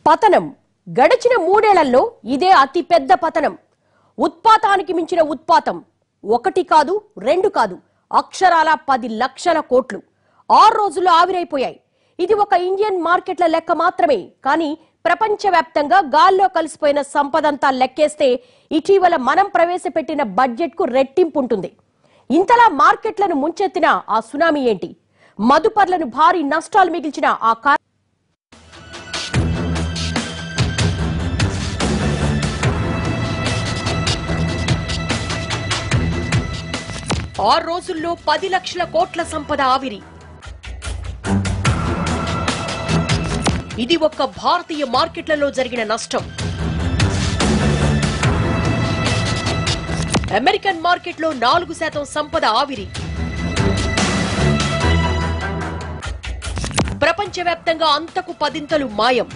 పతనం గడిచిన మూడేళ్లలో ఇదే అతి పెద్ద పతనం ఉత్పాతానికి మించిన ఉత్పాతం ఒకటి కాదు రెండు కాదు అక్షరాల పది లక్షల కోట్లు ఆరు రోజుల్లో ఆవిరైపోయాయి ఇది ఒక ఇండియన్ మార్కెట్ల లెక్క మాత్రమే కానీ ప్రపంచవ్యాప్తంగా గాల్లో కలిసిపోయిన సంపదంతా లెక్కేస్తే ఇటీవల మనం ప్రవేశపెట్టిన బడ్జెట్ కు రెట్టింపు ఉంటుంది ఇంతలా మార్కెట్లను ముంచెత్తిన ఆ సునామీ ఏంటి మదుపర్లను భారీ నష్టాలు మిగిల్చిన ఆ కా- ఆరు రోజుల్లో పది లక్షల కోట్ల సంపద ఆవిరి ఇది ఒక్క భారతీయ మార్కెట్లలో జరిగిన నష్టం అమెరికన్ మార్కెట్లో నాలుగు శాతం సంపద ఆవిరి ప్రపంచవ్యాప్తంగా అంతకు పదింతలు మాయం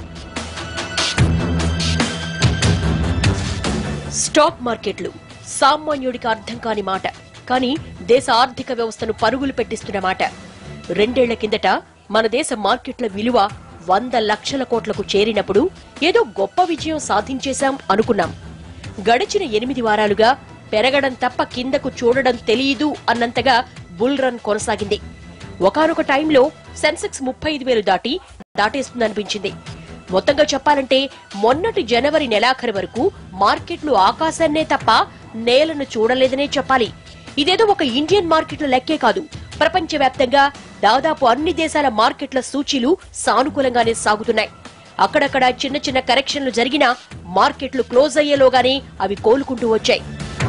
స్టాక్ మార్కెట్లు సామాన్యుడికి అర్థం కాని మాట కానీ దేశ ఆర్థిక వ్యవస్థను పరుగులు పెట్టిస్తున్న మాట రెండేళ్ల కిందట మన దేశ మార్కెట్ల విలువ వంద లక్షల కోట్లకు చేరినప్పుడు ఏదో గొప్ప విజయం సాధించేశాం అనుకున్నాం గడిచిన ఎనిమిది వారాలుగా పెరగడం తప్ప కిందకు చూడడం తెలియదు అన్నంతగా బుల్ రన్ కొనసాగింది ఒకనొక టైంలో సెన్సెక్స్ ముప్పై ఐదు వేలు దాటి దాటేస్తుందనిపించింది మొత్తంగా చెప్పాలంటే మొన్నటి జనవరి నెలాఖరు వరకు మార్కెట్లు ఆకాశాన్నే తప్ప నేలను చూడలేదనే చెప్పాలి ఇదేదో ఒక ఇండియన్ మార్కెట్ల లెక్కే కాదు ప్రపంచవ్యాప్తంగా దాదాపు అన్ని దేశాల మార్కెట్ల సూచీలు సానుకూలంగానే సాగుతున్నాయి అక్కడక్కడ చిన్న చిన్న కరెక్షన్లు జరిగినా మార్కెట్లు క్లోజ్ అయ్యేలోగానే అవి కోలుకుంటూ వచ్చాయి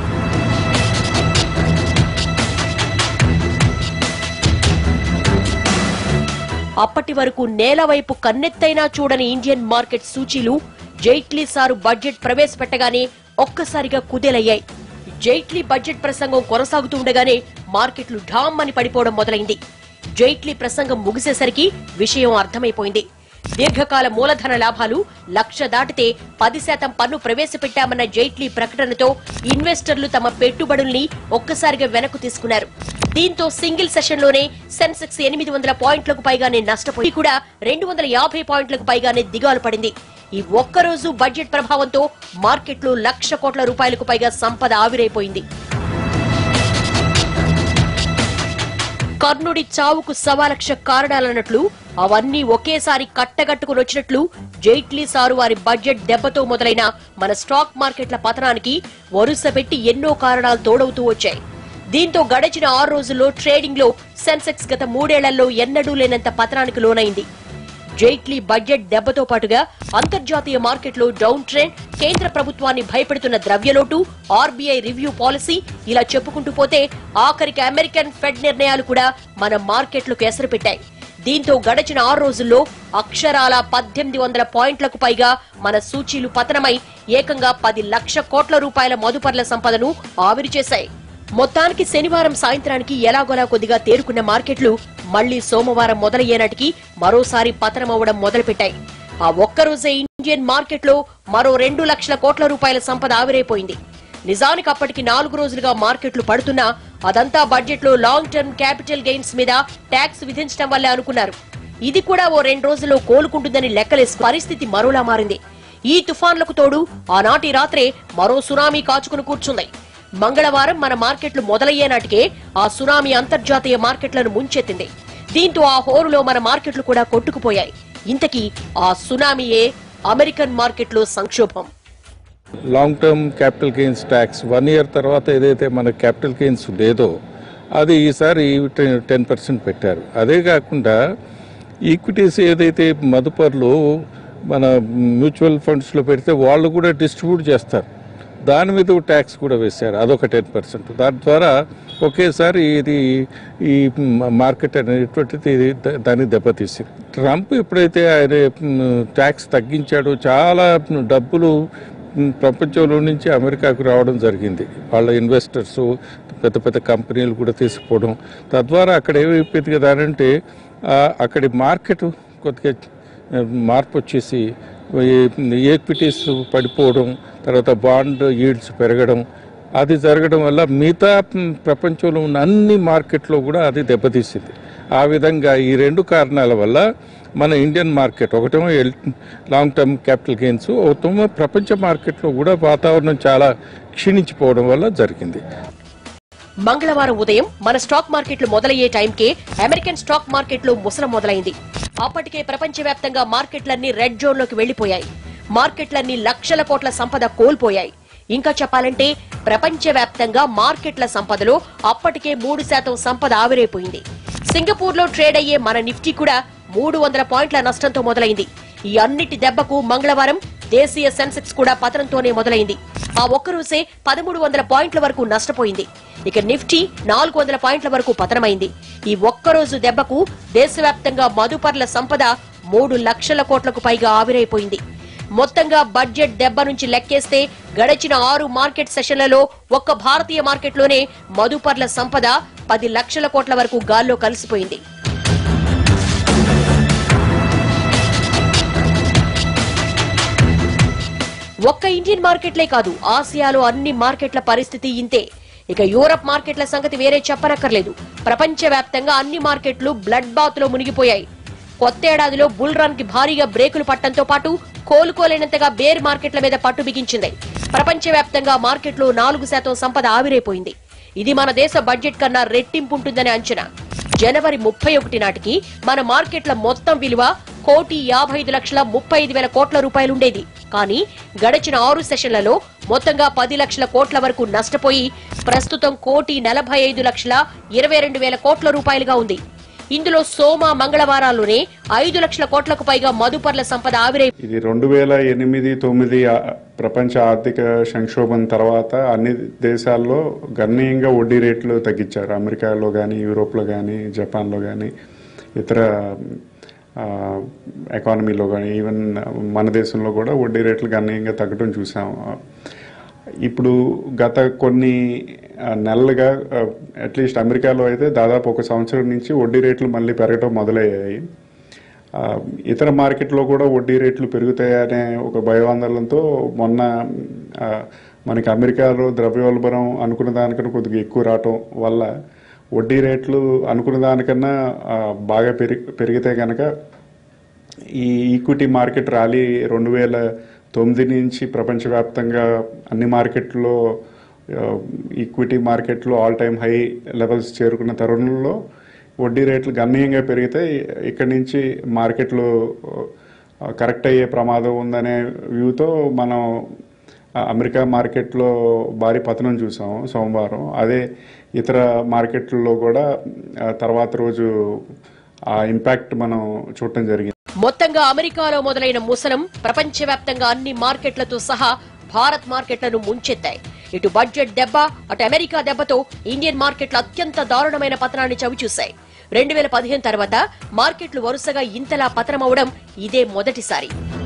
అప్పటి వరకు నేల వైపు కన్నెత్తైనా చూడని ఇండియన్ మార్కెట్ సూచీలు జైట్లీ సారు బడ్జెట్ ప్రవేశపెట్టగానే ఒక్కసారిగా కుదేలయ్యాయి జైట్లీ బడ్జెట్ ప్రసంగం కొనసాగుతుండగానే మార్కెట్లు ఢామ్ అని పడిపోవడం మొదలైంది జైట్లీ ప్రసంగం ముగిసేసరికి విషయం అర్థమైపోయింది దీర్ఘకాల మూలధన లాభాలు లక్ష దాటితే పది శాతం పన్ను ప్రవేశపెట్టామన్న జైట్లీ ప్రకటనతో ఇన్వెస్టర్లు తమ పెట్టుబడుల్ని ఒక్కసారిగా వెనక్కు తీసుకున్నారు దీంతో సింగిల్ సెషన్ లోనే సెన్సెక్స్ ఎనిమిది వందల పాయింట్లకు పైగానే నష్టపోయి కూడా రెండు వందల యాభై పాయింట్లకు పైగానే దిగాలు పడింది ఈ ఒక్కరోజు బడ్జెట్ ప్రభావంతో మార్కెట్లు లక్ష కోట్ల రూపాయలకు పైగా సంపద ఆవిరైపోయింది కర్ణుడి చావుకు సవాలక్ష కారణాలన్నట్లు అవన్నీ ఒకేసారి కట్టగట్టుకుని వచ్చినట్లు జైట్లీ సారు వారి బడ్జెట్ దెబ్బతో మొదలైన మన స్టాక్ మార్కెట్ల పతనానికి వరుస పెట్టి ఎన్నో కారణాలు తోడవుతూ వచ్చాయి దీంతో గడిచిన ఆరు రోజుల్లో ట్రేడింగ్ లో సెన్సెక్స్ గత మూడేళ్లలో ఎన్నడూ లేనంత పతనానికి లోనైంది జైట్లీ బడ్జెట్ దెబ్బతో పాటుగా అంతర్జాతీయ మార్కెట్లో డౌన్ ట్రెండ్ కేంద్ర ప్రభుత్వాన్ని భయపెడుతున్న ద్రవ్యలోటు ఆర్బీఐ రివ్యూ పాలసీ ఇలా చెప్పుకుంటూ పోతే ఆఖరికి అమెరికన్ ఫెడ్ నిర్ణయాలు కూడా మన మార్కెట్లకు ఎసరు పెట్టాయి దీంతో గడిచిన ఆరు రోజుల్లో అక్షరాల పద్దెనిమిది వందల పాయింట్లకు పైగా మన సూచీలు పతనమై ఏకంగా పది లక్ష కోట్ల రూపాయల మదుపర్ల సంపదను ఆవిరి చేశాయి మొత్తానికి శనివారం సాయంత్రానికి ఎలాగోలా కొద్దిగా తేరుకున్న మార్కెట్లు మళ్లీ సోమవారం మొదలయ్యేనాటికి మరోసారి పతనమవ్వడం మొదలుపెట్టాయి ఆ ఒక్కరోజే ఇండియన్ మార్కెట్లో మరో రెండు లక్షల కోట్ల రూపాయల సంపద ఆవిరైపోయింది నిజానికి అప్పటికి నాలుగు రోజులుగా మార్కెట్లు పడుతున్నా అదంతా బడ్జెట్ లో లాంగ్ టర్మ్ క్యాపిటల్ గెయిన్స్ మీద ట్యాక్స్ విధించడం వల్లే అనుకున్నారు ఇది కూడా ఓ రెండు రోజుల్లో కోలుకుంటుందని లెక్కలేసు పరిస్థితి మరోలా మారింది ఈ తుఫాన్లకు తోడు ఆనాటి రాత్రే మరో సునామీ కాచుకుని కూర్చుంది మంగళవారం మన మార్కెట్లు మొదలయ్యే నాటికే ఆ సునామీ అంతర్జాతీయ మార్కెట్లను ముంచెత్తింది దీంతో ఆ హోరులో మన మార్కెట్లు కూడా కొట్టుకుపోయాయి ఇంతకీ ఆ సునామీయే అమెరికన్ మార్కెట్లో సంక్షోభం long term capital gains tax one year తర్వాత ఏదైతే మన క్యాపిటల్ గెయిన్స్ లేదో అది ఈసారి టెన్ పర్సెంట్ పెట్టారు అదే కాకుండా ఈక్విటీస్ ఏదైతే మదుపర్లు మన మ్యూచువల్ ఫండ్స్లో పెడితే వాళ్ళు కూడా డిస్ట్రిబ్యూట్ చేస్తారు దాని మీద ట్యాక్స్ కూడా వేశారు అదొక టెన్ పర్సెంట్ దాని ద్వారా ఒకేసారి ఇది ఈ మార్కెట్ అనేటువంటిది ఇది ద- దాన్ని దెబ్బతీసింది ట్రంప్ ఎప్పుడైతే ఆయన ట్యాక్స్ తగ్గించాడో చాలా డబ్బులు మ్, ప్రపంచంలో నుంచి అమెరికాకు రావడం జరిగింది వాళ్ళ ఇన్వెస్టర్స్ పెద్ద పెద్ద కంపెనీలు కూడా తీసుకుపోవడం తద్వారా అక్కడ ఏమైపోయింది కదా అంటే ఆ, అక్కడి మార్కెట్ కొద్దిగా ఆ, మార్పు వచ్చేసి ఈక్విటీస్ పడిపోవడం తర్వాత బాండ్ ఈల్డ్స్ పెరగడం అది జరగడం వల్ల మిగతా మ్, ప్రపంచంలో ఉన్న అన్ని మార్కెట్లో కూడా అది దెబ్బతీసింది ఆ విధంగా ఈ రెండు కారణాల వల్ల మన ఇండియన్ మార్కెట్ ఒకటేమో L- long term capital gains ఒకటేమో ప్రపంచ మార్కెట్లో కూడా వాతావరణం చాలా క్షీణించిపోవడం వల్ల జరిగింది మంగళవారం ఉదయం మన స్టాక్ మార్కెట్లు మొదలయ్యే టైంకే అమెరికన్ స్టాక్ మార్కెట్లో ముసలం మొదలైంది అప్పటికే ప్రపంచవ్యాప్తంగా మార్కెట్లన్నీ రెడ్ జోన్ లోకి వెళ్లిపోయాయి మార్కెట్లన్నీ లక్షల కోట్ల సంపద కోల్పోయాయి ఇంకా చెప్పాలంటే ప్రపంచవ్యాప్తంగా మార్కెట్ల సంపదలో అప్పటికే మూడు శాతం సంపద ఆవిరైపోయింది సింగపూర్ లో ట్రేడ్ అయ్యే మన నిఫ్టీ కూడా మూడు వందల పాయింట్ల నష్టంతో మొదలైంది ఈ అన్నిటి దెబ్బకు మంగళవారం దేశీయ సెన్సెక్స్ కూడా పతనంతోనే మొదలైంది ఆ ఒక్కరోజే పదమూడు వందల పాయింట్ల వరకు నష్టపోయింది ఇక నిఫ్టీ నాలుగు వందల పాయింట్ల వరకు పతనమైంది ఈ ఒక్కరోజు దెబ్బకు దేశవ్యాప్తంగా మదుపర్ల సంపద మూడు లక్షల కోట్లకు పైగా ఆవిరైపోయింది మొత్తంగా బడ్జెట్ దెబ్బ నుంచి లెక్కేస్తే గడిచిన ఆరు మార్కెట్ సెషన్లలో ఒక్క భారతీయ మార్కెట్లోనే మదుపర్ల సంపద పది లక్షల కోట్ల వరకు గాల్లో కలిసిపోయింది ఒక్క ఇండియన్ మార్కెట్లే కాదు ఆసియాలో అన్ని మార్కెట్ల పరిస్థితి ఇంతే ఇక యూరప్ మార్కెట్ల సంగతి వేరే చెప్పనక్కర్లేదు ప్రపంచవ్యాప్తంగా అన్ని మార్కెట్లు బ్లడ్ బాత్ లో మునిగిపోయాయి కొత్త ఏడాదిలో బుల్ రన్ కి భారీగా బ్రేకులు పట్టడంతో పాటు కోలుకోలేనంతగా బేర్ మార్కెట్ల మీద పట్టు బిగించింది ప్రపంచవ్యాప్తంగా మార్కెట్లో నాలుగు శాతం సంపద ఆవిరైపోయింది ఇది మన దేశ బడ్జెట్ కన్నా రెట్టింపు ఉంటుందని అంచనా జనవరి ముప్పై ఒకటి నాటికి మన మార్కెట్ల మొత్తం విలువ కోటి యాభై ఐదు లక్షల ముప్పై ఐదు వేల కోట్ల రూపాయలుండేది కానీ గడిచిన ఆరు సెషన్లలో మొత్తంగా పది లక్షల కోట్ల వరకు నష్టపోయి ప్రస్తుతం కోటి నలభై ఐదు లక్షల ఇరవై రెండు వేల కోట్ల రూపాయలుగా ఉంది ఇందులో సోమ మంగళవారాల్లోనే ఐదు లక్షల కోట్లకు పైగా మదుపర్ల సంపద ఆవిరై ఇది రెండు వేల ఎనిమిది తొమ్మిది ఆ- ప్రపంచ ఆర్థిక సంక్షోభం తర్వాత అన్ని దేశాల్లో గణనీయంగా వడ్డీ రేట్లు తగ్గించారు అమెరికాలో కానీ యూరోప్లో కానీ జపాన్లో కానీ ఇతర ఆ, ఎకానమీలో కానీ ఈవెన్ మన దేశంలో కూడా వడ్డీ రేట్లు గణనీయంగా తగ్గడం చూసాం ఇప్పుడు గత కొన్ని ఆ, నెలలుగా అట్లీస్ట్ అమెరికాలో అయితే దాదాపు ఒక సంవత్సరం నుంచి వడ్డీ రేట్లు మళ్ళీ పెరగడం మొదలయ్యాయి ఆ, ఇతర మార్కెట్లో కూడా వడ్డీ రేట్లు పెరుగుతాయనే ఒక భయవాందనలతో మొన్న ఆ, మనకి అమెరికాలో ద్రవ్యోల్బణం అనుకున్న దానికన్నా కొద్దిగా ఎక్కువ రావటం వల్ల వడ్డీ రేట్లు అనుకున్న దానికన్నా ఆ, బాగా పెరిగి పెరిగితే కనుక ఈ ఈక్విటీ మార్కెట్ ర్యాలీ రెండు వేల తొమ్మిది నుంచి ప్రపంచవ్యాప్తంగా అన్ని మార్కెట్లో ఆ, ఈక్విటీ మార్కెట్లో ఆల్ టైమ్ హై లెవెల్స్ చేరుకున్న తరుణంలో వడ్డీ రేట్లు గణనీయంగా పెరిగితే ఇక్కడి నుంచి మార్కెట్లు ఆ, కరెక్ట్ అయ్యే ప్రమాదం ఉందనే వ్యూతో మనం ఆ, అమెరికా మార్కెట్లో భారీ పతనం చూసాం సోమవారం అదే ఇతర మార్కెట్లలో కూడా ఆ, తర్వాత రోజు ఆ ఇంపాక్ట్ మనం చూడటం జరిగింది మొత్తంగా అమెరికాలో మొదలైన ముసలం ప్రపంచవ్యాప్తంగా అన్ని మార్కెట్లతో సహా భారత్ మార్కెట్లను ముంచెత్తాయి ఇటు బడ్జెట్ దెబ్బ అటు అమెరికా దెబ్బతో ఇండియన్ మార్కెట్లు అత్యంత దారుణమైన పతనాన్ని చవిచూశాయి రెండు వేల పదిహేను తర్వాత మార్కెట్లు వరుసగా ఇంతలా పతనమవడం ఇదే మొదటిసారి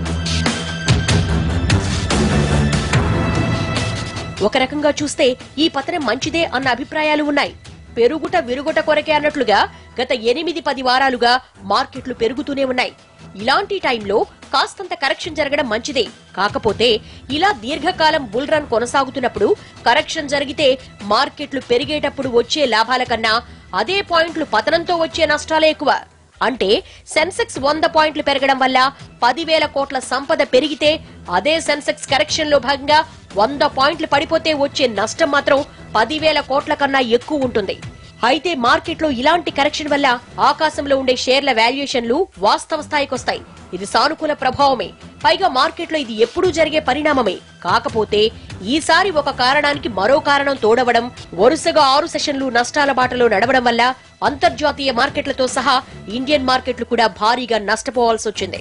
ఒక రకంగా చూస్తే ఈ పతనం మంచిదే అన్న అభిప్రాయాలు ఉన్నాయి పెరుగుట విరుగుట కొరకే అన్నట్లుగా గత ఎనిమిది పది వారాలుగా మార్కెట్లు పెరుగుతూనే ఉన్నాయి ఇలాంటి టైంలో కాస్తంత కరెక్షన్ జరగడం మంచిదే కాకపోతే ఇలా దీర్ఘకాలం బుల్ రన్ కొనసాగుతున్నప్పుడు కరెక్షన్ జరిగితే మార్కెట్లు పెరిగేటప్పుడు వచ్చే లాభాల కన్నా అదే పాయింట్లు పతనంతో వచ్చే నష్టాలే ఎక్కువ అంటే సెన్సెక్స్ వంద పాయింట్లు పెరగడం వల్ల పదివేల కోట్ల సంపద పెరిగితే అదే సెన్సెక్స్ కరెక్షన్ లో భాగంగా వంద పాయింట్లు పడిపోతే వచ్చే నష్టం మాత్రం పదివేల కోట్ల కన్నా ఎక్కువ ఉంటుంది అయితే మార్కెట్లో ఇలాంటి కరెక్షన్ వల్ల ఆకాశంలో ఉండే షేర్ల వాల్యుయేషన్లు వాస్తవ స్థాయికొస్తాయి ఇది సానుకూల ప్రభావమే పైగా మార్కెట్లో ఇది ఎప్పుడూ జరిగే పరిణామమే కాకపోతే ఈసారి ఒక కారణానికి మరో కారణం తోడవడం వరుసగా ఆరు సెషన్లు నష్టాల బాటలో నడవడం వల్ల అంతర్జాతీయ మార్కెట్లతో సహా ఇండియన్ మార్కెట్లు కూడా భారీగా నష్టపోవాల్సి వచ్చింది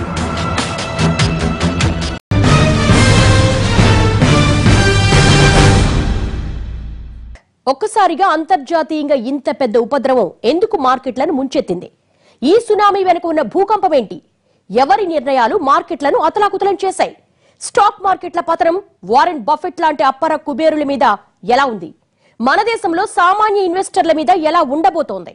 ఒక్కసారిగా అంతర్జాతీయంగా ఇంత పెద్ద ఉపద్రవం ఎందుకు మార్కెట్లను ముంచెత్తింది ఈ సునామీ వెనుక ఉన్న భూకంపం ఏంటి ఎవరి నిర్ణయాలు మార్కెట్లను అతలాకుతలం చేశాయి స్టాక్ మార్కెట్ల పతనం వారెన్ బఫెట్ లాంటి అప్పర కుబేరుల మీద ఎలా ఉంది మన దేశంలో సామాన్య ఇన్వెస్టర్ల మీద ఎలా ఉండబోతోంది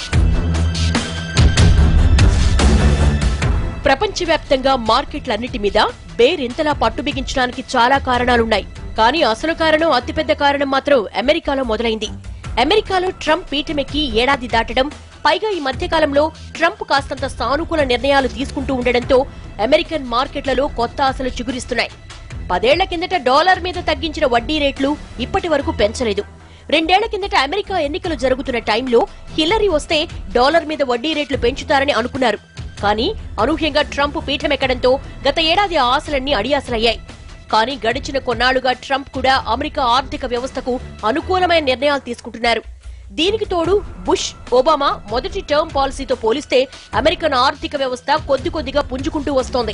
ప్రపంచవ్యాప్తంగా మార్కెట్లన్నిటి మీద బేర్ ఇంతలా పట్టు బిగించడానికి చాలా కారణాలున్నాయి కానీ అసలు కారణం అతిపెద్ద కారణం మాత్రం అమెరికాలో మొదలైంది అమెరికాలో ట్రంప్ పీఠమెక్కి ఏడాది దాటడం పైగా ఈ మధ్యకాలంలో ట్రంప్ కాస్తంత సానుకూల నిర్ణయాలు తీసుకుంటూ ఉండడంతో అమెరికన్ మార్కెట్లలో కొత్త ఆశలు చిగురిస్తున్నాయి పదేళ్ల కిందట డాలర్ మీద తగ్గించిన వడ్డీ రేట్లు ఇప్పటి వరకు పెంచలేదు రెండేళ్ల కిందట అమెరికా ఎన్నికలు జరుగుతున్న టైంలో హిల్లరీ వస్తే డాలర్ మీద వడ్డీ రేట్లు పెంచుతారని అనుకున్నారు కానీ అనూహ్యంగా ట్రంప్ పీఠమెక్కడంతో గత ఏడాది ఆ ఆశలన్నీ అడియాసలయ్యాయి కానీ గడిచిన కొన్నాళ్లుగా ట్రంప్ కూడా అమెరికా ఆర్థిక వ్యవస్థకు అనుకూలమైన నిర్ణయాలు తీసుకుంటున్నారు దీనికి తోడు బుష్ ఒబామా మొదటి టర్మ్ పాలసీతో పోలిస్తే అమెరికన్ ఆర్థిక వ్యవస్థ కొద్ది కొద్దిగా పుంజుకుంటూ వస్తోంది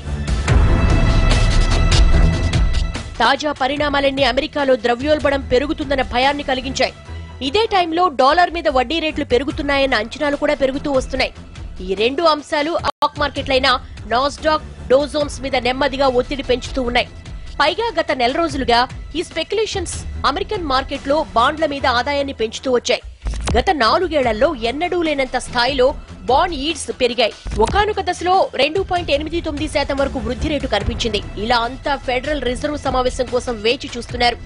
తాజా పరిణామాలన్నీ అమెరికాలో ద్రవ్యోల్బణం పెరుగుతుందన్న భయాన్ని కలిగించాయి ఇదే టైంలో డాలర్ మీద వడ్డీ రేట్లు పెరుగుతున్నాయన్న అంచనాలు కూడా పెరుగుతూ వస్తున్నాయి ఈ రెండు అంశాలు స్టాక్ మార్కెట్లైన నాస్డాక్ డోజోన్స్ మీద నెమ్మదిగా ఒత్తిడి పెంచుతూ ఉన్నాయి పైగా గత నెల రోజులుగా ఈ స్పెక్యులేషన్స్ అమెరికన్ మార్కెట్లో బాండ్ల మీద ఆదాయాన్ని పెంచుతూ వచ్చాయి గత నాలుగేళ్లలో ఎన్నడూ లేనంత స్థాయిలో బాండ్ ఈడ్స్ పెరిగాయి ఒకానొక దశలో రెండు పాయింట్ ఎనిమిది తొమ్మిది శాతం వరకు వృద్ధి రేటు కనిపించింది ఇలా అంతా ఫెడరల్ రిజర్వ్ సమావేశం కోసం వేచి చూస్తున్నారు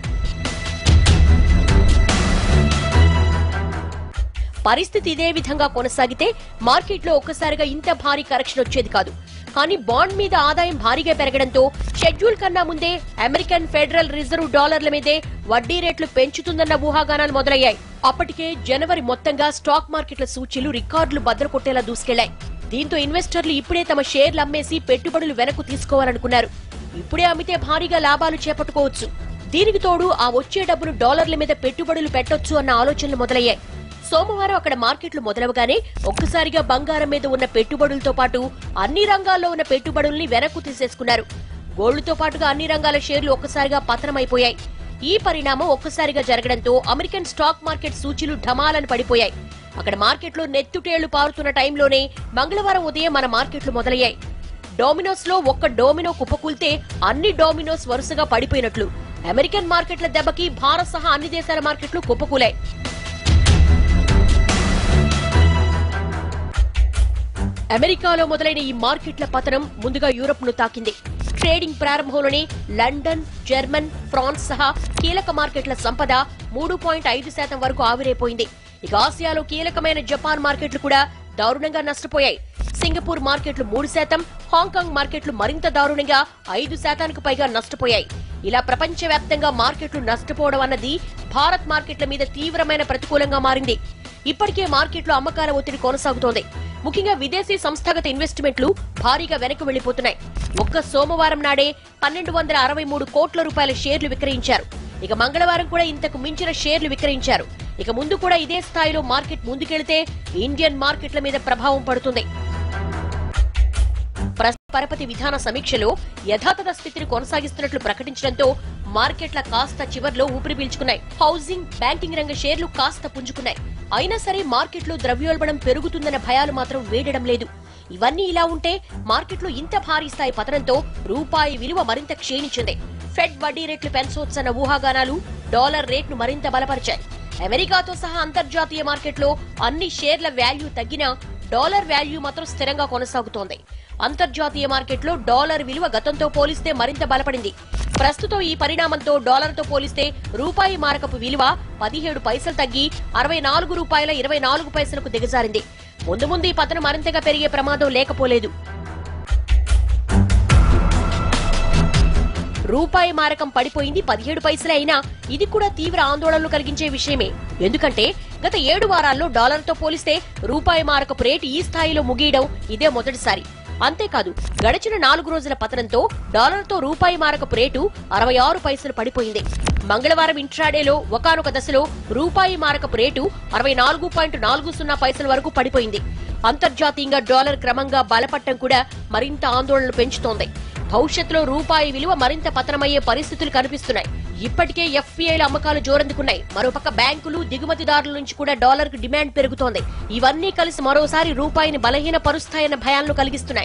పరిస్థితి ఇదే విధంగా కొనసాగితే మార్కెట్లో ఒక్కసారిగా ఇంత భారీ కరెక్షన్ వచ్చేది కాదు కానీ బాండ్ మీద ఆదాయం భారీగా పెరగడంతో షెడ్యూల్ కన్నా ముందే అమెరికన్ ఫెడరల్ రిజర్వ్ డాలర్ల మీదే వడ్డీ రేట్లు పెంచుతుందన్న ఊహాగానాలు మొదలయ్యాయి అప్పటికే జనవరి మొత్తంగా స్టాక్ మార్కెట్ల సూచీలు రికార్డులు బద్దలు కొట్టేలా దూసుకెళ్లాయి దీంతో ఇన్వెస్టర్లు ఇప్పుడే తమ షేర్లు అమ్మేసి పెట్టుబడులు వెనక్కు తీసుకోవాలనుకున్నారు ఇప్పుడే అమ్మితే భారీగా లాభాలు చేపట్టుకోవచ్చు దీనికి తోడు ఆ వచ్చే డబ్బును డాలర్ల మీద పెట్టుబడులు పెట్టొచ్చు అన్న ఆలోచనలు మొదలయ్యాయి సోమవారం అక్కడ మార్కెట్లు మొదలవగానే ఒక్కసారిగా బంగారం మీద ఉన్న పెట్టుబడులతో పాటు అన్ని రంగాల్లో ఉన్న పెట్టుబడుల్ని వెనక్కు తీసేసుకున్నారు గోల్డ్తో పాటుగా అన్ని రంగాల షేర్లు ఒక్కసారిగా పతనమైపోయాయి ఈ పరిణామం ఒక్కసారిగా జరగడంతో అమెరికన్ స్టాక్ మార్కెట్ సూచీలు ఢమాలని పడిపోయాయి అక్కడ మార్కెట్లో నెత్తుటేళ్లు పారుతున్న టైంలోనే మంగళవారం ఉదయం మన మార్కెట్లు మొదలయ్యాయి డోమినోస్ లో ఒక్క డోమినో కుప్పకూల్తే అన్ని డోమినోస్ వరుసగా పడిపోయినట్లు అమెరికన్ మార్కెట్ల దెబ్బకి భారత్ సహా అన్ని దేశాల మార్కెట్లు కుప్పకూలాయి అమెరికాలో మొదలైన ఈ మార్కెట్ల పతనం ముందుగా యూరప్ ను తాకింది ట్రేడింగ్ ప్రారంభంలోనే లండన్ జర్మన్ ఫ్రాన్స్ సహా కీలక మార్కెట్ల సంపద మూడు పాయింట్ ఐదు శాతం వరకు ఆవిరైపోయింది ఇక ఆసియాలో కీలకమైన జపాన్ మార్కెట్లు కూడా దారుణంగా నష్టపోయాయి సింగపూర్ మార్కెట్లు మూడు శాతం హాంకాంగ్ మార్కెట్లు మరింత దారుణంగా ఐదు శాతానికి పైగా నష్టపోయాయి ఇలా ప్రపంచవ్యాప్తంగా మార్కెట్లు నష్టపోవడం అన్నది భారత్ మార్కెట్ల మీద తీవ్రమైన ప్రతికూలంగా మారింది ఇప్పటికే మార్కెట్లో అమ్మకాల ఒత్తిడి కొనసాగుతోంది ముఖ్యంగా విదేశీ సంస్థాగత ఇన్వెస్ట్మెంట్లు భారీగా వెనక్కి వెళ్లిపోతున్నాయి ఒక్క సోమవారం నాడే పన్నెండు వందల అరవై మూడు కోట్ల రూపాయల షేర్లు విక్రయించారు ఇక మంగళవారం కూడా ఇంతకు మించిన షేర్లు విక్రయించారు ఇక ముందు కూడా ఇదే స్థాయిలో మార్కెట్ ముందుకెళ్తే ఇండియన్ మార్కెట్ల మీద ప్రభావం పడుతుంది ప్రస్తుత పరపతి విధాన సమీక్షలో యథాతథ స్థితిని కొనసాగిస్తున్నట్లు ప్రకటించడంతో మార్కెట్ల కాస్త చివర్లో ఊపిరి పీల్చుకున్నాయి హౌసింగ్ బ్యాంకింగ్ రంగ షేర్లు కాస్త పుంజుకున్నాయి అయినా సరే మార్కెట్లో ద్రవ్యోల్బణం పెరుగుతుందన్న భయాలు మాత్రం వేడడం లేదు ఇవన్నీ ఇలా ఉంటే మార్కెట్లో ఇంత భారీ స్థాయి పతనంతో రూపాయి విలువ మరింత క్షీణించింది ఫెడ్ వడ్డీ రేట్లు పెంచవచ్చన్న ఊహాగానాలు డాలర్ రేట్ను మరింత బలపరిచాయి అమెరికాతో సహా అంతర్జాతీయ మార్కెట్లో అన్ని షేర్ల వాల్యూ తగ్గినా డాలర్ వాల్యూ మాత్రం స్థిరంగా కొనసాగుతోంది అంతర్జాతీయ మార్కెట్లో డాలర్ విలువ గతంతో పోలిస్తే మరింత బలపడింది ప్రస్తుతం ఈ పరిణామంతో డాలర్తో పోలిస్తే రూపాయి మారకపు విలువ పదిహేడు పైసలు తగ్గి అరవై నాలుగు రూపాయల ఇరవై నాలుగు పైసలకు దిగజారింది ముందు ముందు ఈ పతనం మరింతగా పెరిగే ప్రమాదం లేకపోలేదు రూపాయి మారకం పడిపోయింది పదిహేడు పైసలే అయినా ఇది కూడా తీవ్ర ఆందోళనలు కలిగించే విషయమే ఎందుకంటే గత ఏడు వారాల్లో డాలర్తో పోలిస్తే రూపాయి మారకపు రేటు ఈ స్థాయిలో ముగియడం ఇదే మొదటిసారి అంతేకాదు గడిచిన నాలుగు రోజుల పతనంతో డాలర్తో రూపాయి మారకపు రేటు అరవై ఆరు పైసలు పడిపోయింది మంగళవారం ఇంట్రాడేలో ఒకానొక దశలో రూపాయి మారకపు రేటు అరవై నాలుగు పాయింట్ నాలుగు సున్నా పైసల వరకు పడిపోయింది అంతర్జాతీయంగా డాలర్ క్రమంగా బలపట్టం కూడా మరింత ఆందోళనలు పెంచుతోంది భవిష్యత్తులో రూపాయి విలువ మరింత పతనమయ్యే పరిస్థితులు కనిపిస్తున్నాయి ఇప్పటికే ఎఫ్పీఐల అమ్మకాలు జోరందుకున్నాయి మరోపక్క బ్యాంకులు దిగుమతిదారుల నుంచి కూడా డాలర్ కు డిమాండ్ పెరుగుతోంది ఇవన్నీ కలిసి మరోసారి రూపాయిని బలహీనపరుస్తాయన్న భయాలను కలిగిస్తున్నాయి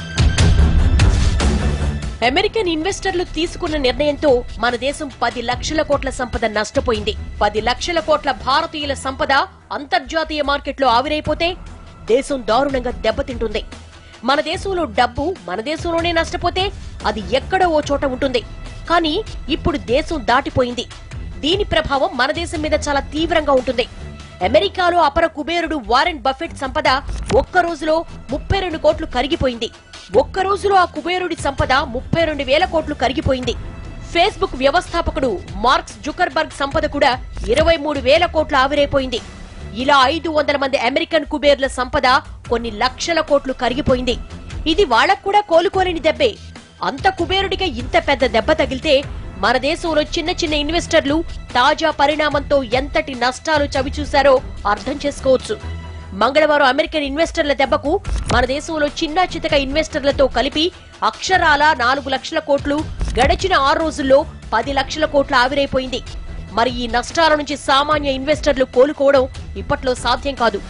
అమెరికన్ ఇన్వెస్టర్లు తీసుకున్న నిర్ణయంతో మన దేశం పది లక్షల కోట్ల సంపద నష్టపోయింది పది లక్షల కోట్ల భారతీయుల సంపద అంతర్జాతీయ మార్కెట్లో ఆవిరైపోతే దేశం దారుణంగా దెబ్బతింటుంది మన దేశంలో డబ్బు మన దేశంలోనే నష్టపోతే అది ఎక్కడో ఓ చోట ఉంటుంది కానీ ఇప్పుడు దేశం దాటిపోయింది దీని ప్రభావం మన దేశం మీద చాలా తీవ్రంగా ఉంటుంది అమెరికాలో అపర కుబేరుడు వారెన్ బఫెట్ సంపద ఒక్క రోజులో ముప్పై రెండు కోట్లు కరిగిపోయింది ఒక్క రోజులో ఆ కుబేరుడి సంపద ముప్పై రెండు వేల కోట్లు కరిగిపోయింది ఫేస్బుక్ వ్యవస్థాపకుడు మార్క్స్ జుకర్బర్గ్ సంపద కూడా ఇరవై మూడు వేల కోట్లు ఆవిరైపోయింది ఇలా ఐదు వందల మంది అమెరికన్ కుబేర్ల సంపద కొన్ని లక్షల కోట్లు కరిగిపోయింది ఇది వాళ్ళకు కూడా కోలుకోలేని దెబ్బే అంత కుబేరుడిగా ఇంత పెద్ద దెబ్బ తగిలితే మన దేశంలో చిన్న చిన్న ఇన్వెస్టర్లు తాజా పరిణామంతో ఎంతటి నష్టాలు చవిచూశారో అర్థం చేసుకోవచ్చు మంగళవారం అమెరికన్ ఇన్వెస్టర్ల దెబ్బకు మన దేశంలో చిన్న చితక ఇన్వెస్టర్లతో కలిపి అక్షరాల నాలుగు లక్షల కోట్లు గడిచిన ఆరు రోజుల్లో పది లక్షల కోట్లు ఆవిరైపోయింది మరి ఈ నష్టాల నుంచి సామాన్య ఇన్వెస్టర్లు కోలుకోవడం ఇప్పట్లో సాధ్యం కాదు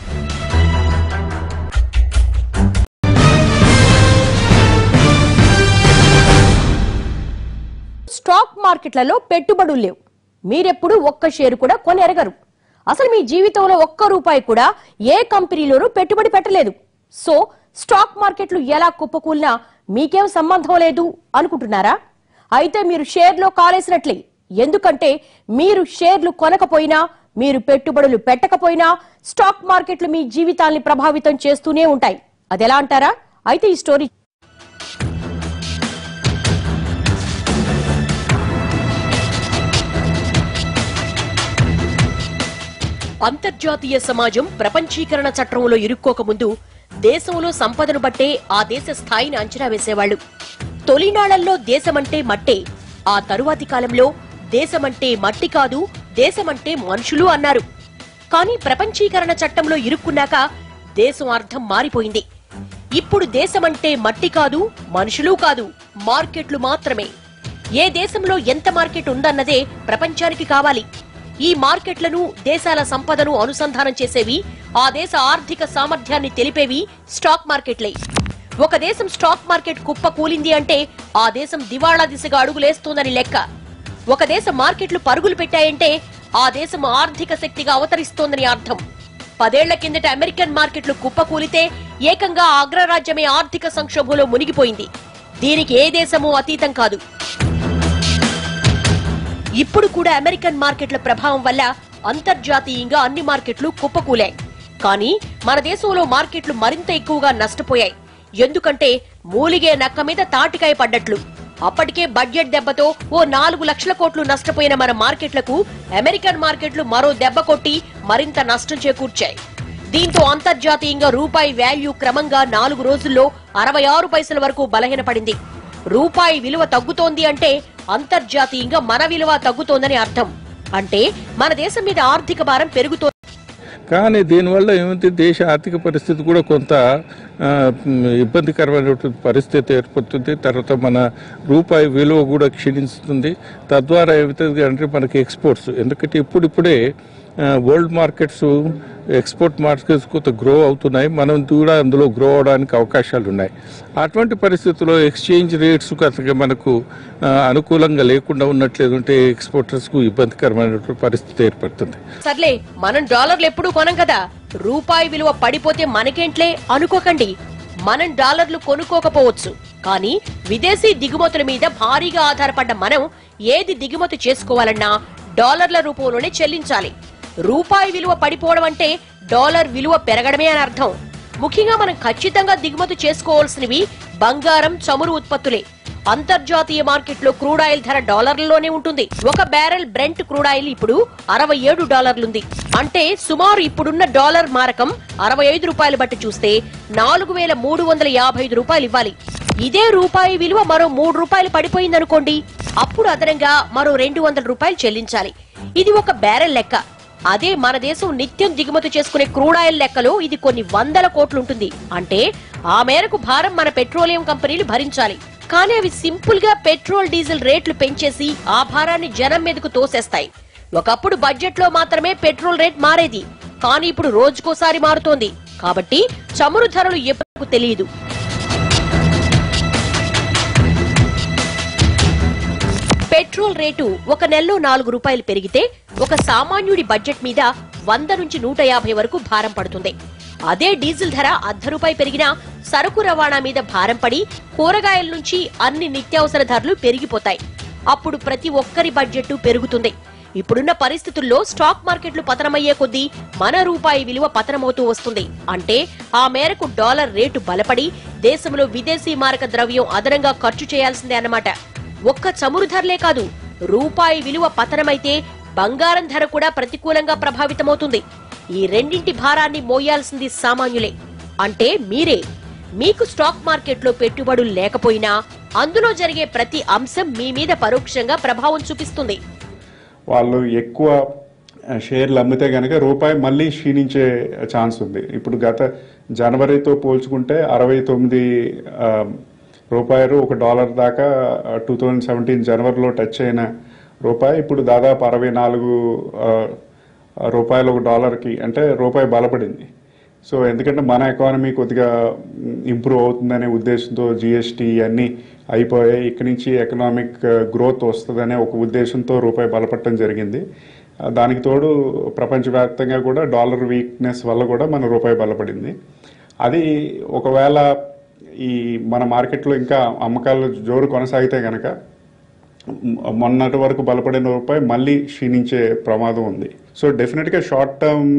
స్టాక్ మార్కెట్లలో పెట్టుబడులు లేవు మీరెప్పుడు ఒక్క షేరు కూడా కొని ఎరగరు అసలు మీ జీవితంలో ఒక్క రూపాయి కూడా ఏ కంపెనీలోనూ పెట్టుబడి పెట్టలేదు సో స్టాక్ మార్కెట్లు ఎలా కుప్పకూలినా మీకేం సంబంధం లేదు అనుకుంటున్నారా అయితే మీరు షేర్లో కాలేసినట్లే ఎందుకంటే మీరు షేర్లు కొనకపోయినా మీరు పెట్టుబడులు పెట్టకపోయినా స్టాక్ మార్కెట్లు మీ జీవితాల్ని ప్రభావితం చేస్తూనే ఉంటాయి అదెలా అంటారా అయితే ఈ స్టోరీ అంతర్జాతీయ సమాజం ప్రపంచీకరణ చట్రంలో ఇరుక్కోకముందు దేశంలో సంపదను బట్టే ఆ దేశ స్థాయిని అంచనా వేసేవాళ్లు తొలినాళ్లలో దేశమంటే మట్టే ఆ తరువాతి కాలంలో దేశమంటే మట్టి కాదు దేశమంటే మనుషులు అన్నారు కానీ ప్రపంచీకరణ చట్టంలో ఇరుక్కున్నాక దేశం అర్థం మారిపోయింది ఇప్పుడు దేశమంటే మట్టి కాదు మనుషులు కాదు మార్కెట్లు మాత్రమే ఏ దేశంలో ఎంత మార్కెట్ ఉందన్నదే ప్రపంచానికి కావాలి ఈ మార్కెట్లను దేశాల సంపదను అనుసంధానం చేసేవి ఆ దేశ ఆర్థిక సామర్థ్యాన్ని తెలిపేవి స్టాక్ మార్కెట్లే ఒక దేశం స్టాక్ మార్కెట్ కుప్ప కూలింది అంటే ఆ దేశం దివాళా దిశగా అడుగులేస్తోందని లెక్క ఒక దేశ మార్కెట్లు పరుగులు పెట్టాయంటే ఆ దేశం ఆర్థిక శక్తిగా అవతరిస్తోందని అర్థం పదేళ్ల కిందట అమెరికన్ మార్కెట్లు కుప్పకూలితే ఏకంగా ఆ అగ్రరాజ్యమే ఆర్థిక సంక్షోభంలో మునిగిపోయింది దీనికి ఏ దేశమూ అతీతం కాదు ఇప్పుడు కూడా అమెరికన్ మార్కెట్ల ప్రభావం వల్ల అంతర్జాతీయంగా అన్ని మార్కెట్లు కుప్పకూలాయి కానీ మన దేశంలో మార్కెట్లు మరింత ఎక్కువగా నష్టపోయాయి ఎందుకంటే మూలిగే నక్క మీద తాటికాయ పడ్డట్లు అప్పటికే బడ్జెట్ దెబ్బతో ఓ నాలుగు లక్షల కోట్లు నష్టపోయిన మన మార్కెట్లకు అమెరికన్ మార్కెట్లు మరో దెబ్బ కొట్టి మరింత నష్టం చేకూర్చాయి దీంతో అంతర్జాతీయంగా రూపాయి వాల్యూ క్రమంగా నాలుగు రోజుల్లో అరవై ఆరు పైసల వరకు బలహీనపడింది రూపాయి విలువ తగ్గుతోంది అంటే అంతర్జాతీయంగా మన విలువ తగ్గుతోందని అర్థం అంటే మన దేశం మీద ఆర్థిక భారం పెరుగుతోంది కానీ దీనివల్ల ఏమైంది దేశ ఆర్థిక పరిస్థితి కూడా కొంత ఆ, మ్, ఇబ్బందికరమైనటువంటి పరిస్థితి ఏర్పడుతుంది తర్వాత మన రూపాయి విలువ కూడా క్షీణిస్తుంది తద్వారా ఏమవుతుంది అంటే మనకి ఎక్స్పోర్ట్స్ ఎందుకంటే ఇప్పుడిప్పుడే వరల్డ్ మార్కెట్స్ ఎక్స్పోర్ట్ మార్కెట్స్ కొంత గ్రో అవుతున్నాయి మనం కూడా అందులో గ్రో అవడానికి అవకాశాలు ఉన్నాయి అటువంటి పరిస్థితుల్లో ఎక్స్చేంజ్ రేట్స్ కనుక మనకు ఆ, అనుకూలంగా లేకుండా ఉన్నట్లేదు ఉంటే ఎక్స్పోర్టర్స్కు ఇబ్బందికరమైనటువంటి పరిస్థితి ఏర్పడుతుంది సర్లే మనం డాలర్లు ఎప్పుడూ కొనం కదా రూపాయి విలువ పడిపోతే మనకేంట్లే అనుకోకండి మనం డాలర్లు కొనుక్కోకపోవచ్చు కానీ విదేశీ దిగుమతుల మీద భారీగా ఆధారపడ్డ మనం ఏది దిగుమతి చేసుకోవాలన్నా డాలర్ల రూపంలోనే చెల్లించాలి రూపాయి విలువ పడిపోవడం అంటే డాలర్ విలువ పెరగడమే అని అర్థం ముఖ్యంగా మనం ఖచ్చితంగా దిగుమతి చేసుకోవాల్సినవి బంగారం చమురు ఉత్పత్తులే అంతర్జాతీయ మార్కెట్లో క్రూడ్ ఆయిల్ ధర డాలర్లలోనే ఉంటుంది ఒక బ్యారెల్ బ్రెంట్ క్రూడ్ ఆయిల్ ఇప్పుడు అరవై ఏడు డాలర్లుంది అంటే సుమారు ఇప్పుడున్న డాలర్ మారకం అరవై ఐదు రూపాయలు బట్టి చూస్తే నాలుగు వేల మూడు వందల యాభై ఐదు రూపాయలు ఇవ్వాలి ఇదే రూపాయి విలువ మరో మూడు రూపాయలు పడిపోయిందనుకోండి అప్పుడు అదనంగా మరో రెండు వందల రూపాయలు చెల్లించాలి ఇది ఒక బ్యారెల్ లెక్క అదే మన దేశం నిత్యం దిగుమతి చేసుకునే క్రూడ్ ఆయిల్ లెక్కలో ఇది కొన్ని వందల కోట్లుంటుంది అంటే ఆ మేరకు భారం మన పెట్రోలియం కంపెనీలు భరించాలి కానీ అవి సింపుల్ గా పెట్రోల్ డీజిల్ రేట్లు పెంచేసి ఆ భారాన్ని జనం మీదకు తోసేస్తాయి ఒకప్పుడు బడ్జెట్ లో మాత్రమే పెట్రోల్ రేట్ మారేది కానీ ఇప్పుడు రోజుకోసారి మారుతోంది కాబట్టి చమురు ధరలు ఎప్పుడు తెలియదు పెట్రోల్ రేటు ఒక నెలలో నాలుగు రూపాయలు పెరిగితే ఒక సామాన్యుడి బడ్జెట్ మీద వంద నుంచి నూట యాభై వరకు భారం పడుతుంది అదే డీజిల్ ధర అర్ధ రూపాయి పెరిగినా సరుకు రవాణా మీద భారం పడి కూరగాయల నుంచి అన్ని నిత్యావసర ధరలు పెరిగిపోతాయి అప్పుడు ప్రతి ఒక్కరి బడ్జెట్ పెరుగుతుంది ఇప్పుడున్న పరిస్థితుల్లో స్టాక్ మార్కెట్లు పతనమయ్యే కొద్దీ మన రూపాయి విలువ పతనమవుతూ వస్తుంది అంటే ఆ మేరకు డాలర్ రేటు బలపడి దేశంలో విదేశీ మారక ద్రవ్యం అదనంగా ఖర్చు చేయాల్సిందే అన్నమాట ఒక్క చమురు ధరలే కాదు రూపాయి విలువ పతనమైతే బంగారం ధర కూడా ప్రతికూలంగా ప్రభావితమవుతుంది ఈ రెండింటి భారాన్ని మోయాల్సింది సామాన్యులే అంటే మీరే మీకు స్టాక్ మార్కెట్లో పెట్టుబడులు లేకపోయినా అందులో జరిగే ప్రతి అంశం మీ మీద పరోక్షంగా ప్రభావం చూపిస్తుంది వాళ్ళు ఎక్కువ షేర్లు అమ్మితే కనుక రూపాయి మళ్ళీ క్షీణించే ఛాన్స్ ఉంది ఇప్పుడు గత జనవరితో పోల్చుకుంటే అరవై తొమ్మిది ఆ, రూపాయలు ఒక డాలర్ దాకా టూ థౌజండ్ సెవెంటీన్ జనవరిలో టచ్ అయిన రూపాయి ఇప్పుడు దాదాపు అరవై నాలుగు ఆ, రూపాయలు ఒక డాలర్కి అంటే రూపాయి బలపడింది సో ఎందుకంటే మన ఎకానమీ కొద్దిగా ఇంప్రూవ్ అవుతుందనే ఉద్దేశంతో జిఎస్టీ అన్నీ అయిపోయాయి ఇక్కడి నుంచి ఎకనామిక్ గ్రోత్ వస్తుందనే ఒక ఉద్దేశంతో రూపాయి బలపడటం జరిగింది ఆ, దానికి తోడు ప్రపంచవ్యాప్తంగా కూడా డాలర్ వీక్నెస్ వల్ల కూడా మన రూపాయి బలపడింది అది ఒకవేళ ఈ మన మార్కెట్లో ఇంకా అమ్మకాలు జోరు కొనసాగితే కనుక మొన్నటి వరకు బలపడిన రూపాయి మళ్ళీ క్షీణించే ప్రమాదం ఉంది సో డెఫినెట్గా short term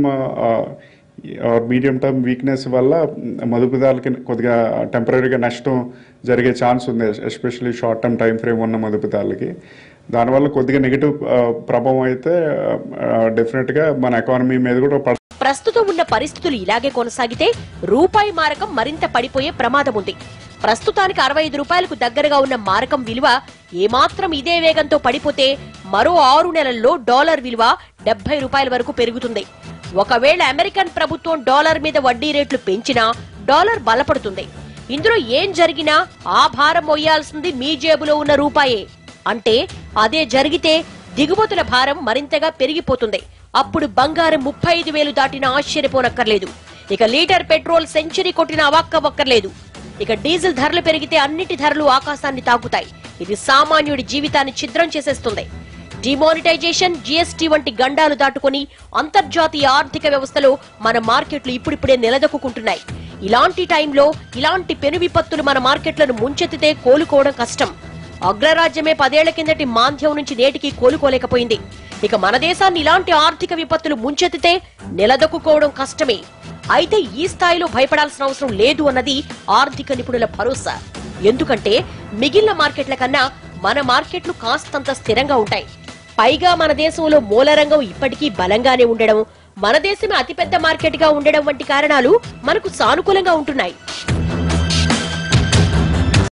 medium term weakness వల్ల మదుపుదారులకి కొద్దిగా టెంపరీగా నష్టం జరిగే ఛాన్స్ ఉంది especially short term time frame ఉన్న మదుపుదారులకి దానివల్ల కొద్దిగా నెగిటివ్ ప్రభావం అయితే డెఫినెట్గా మన ఎకానమీ మీద కూడా పడ ప్రస్తుతం ఉన్న పరిస్థితులు ఇలాగే కొనసాగితే రూపాయి మారకం మరింత పడిపోయే ప్రమాదం ఉంది ప్రస్తుతానికి అరవై ఐదు రూపాయలకు దగ్గరగా ఉన్న మారకం విలువ ఏమాత్రం ఇదే వేగంతో పడిపోతే మరో ఆరు నెలల్లో డాలర్ విలువ డెబ్బై రూపాయల వరకు పెరుగుతుంది ఒకవేళ అమెరికన్ ప్రభుత్వం డాలర్ మీద వడ్డీ రేట్లు పెంచినా డాలర్ బలపడుతుంది ఇందులో ఏం జరిగినా ఆ భారం మోయాల్సింది మీ జేబులో ఉన్న రూపాయే అంటే అదే జరిగితే దిగుమతుల భారం మరింతగా పెరిగిపోతుంది అప్పుడు బంగారం ముప్పై ఐదు వేలు దాటిన ఆశ్చర్యపోనక్కర్లేదు ఇక లీటర్ పెట్రోల్ సెంచరీ కొట్టిన అవాక్కవక్కర్లేదు ఇక డీజిల్ ధరలు పెరిగితే అన్నిటి ధరలు ఆకాశాన్ని తాకుతాయి ఇది సామాన్యుడి జీవితాన్ని ఛిద్రం చేసేస్తుంది డిమానిటైజేషన్ జీఎస్టీ వంటి గండాలు దాటుకొని అంతర్జాతీయ ఆర్థిక వ్యవస్థలో మన మార్కెట్లు ఇప్పుడిప్పుడే నిలదొక్కుంటున్నాయి ఇలాంటి టైంలో ఇలాంటి పెను విపత్తులు మన మార్కెట్లను ముంచెత్తితే కోలుకోవడం కష్టం అగ్రరాజ్యమే పదేళ్ల కిందటి మాంద్యం నుంచి నేటికి కోలుకోలేకపోయింది ఇక మన దేశాన్ని ఇలాంటి ఆర్థిక విపత్తులు ముంచెత్తితే నిలదొక్కుకోవడం కష్టమే అయితే ఈ స్థాయిలో భయపడాల్సిన అవసరం లేదు అన్నది ఆర్థిక నిపుణుల భరోసా ఎందుకంటే మిగిలిన మార్కెట్ల కన్నా మన మార్కెట్లు కాస్తంత స్థిరంగా ఉంటాయి పైగా మన దేశంలో మూలరంగం ఇప్పటికీ బలంగానే ఉండడం మన దేశమే అతిపెద్ద మార్కెట్ గా ఉండడం వంటి కారణాలు మనకు సానుకూలంగా ఉంటున్నాయి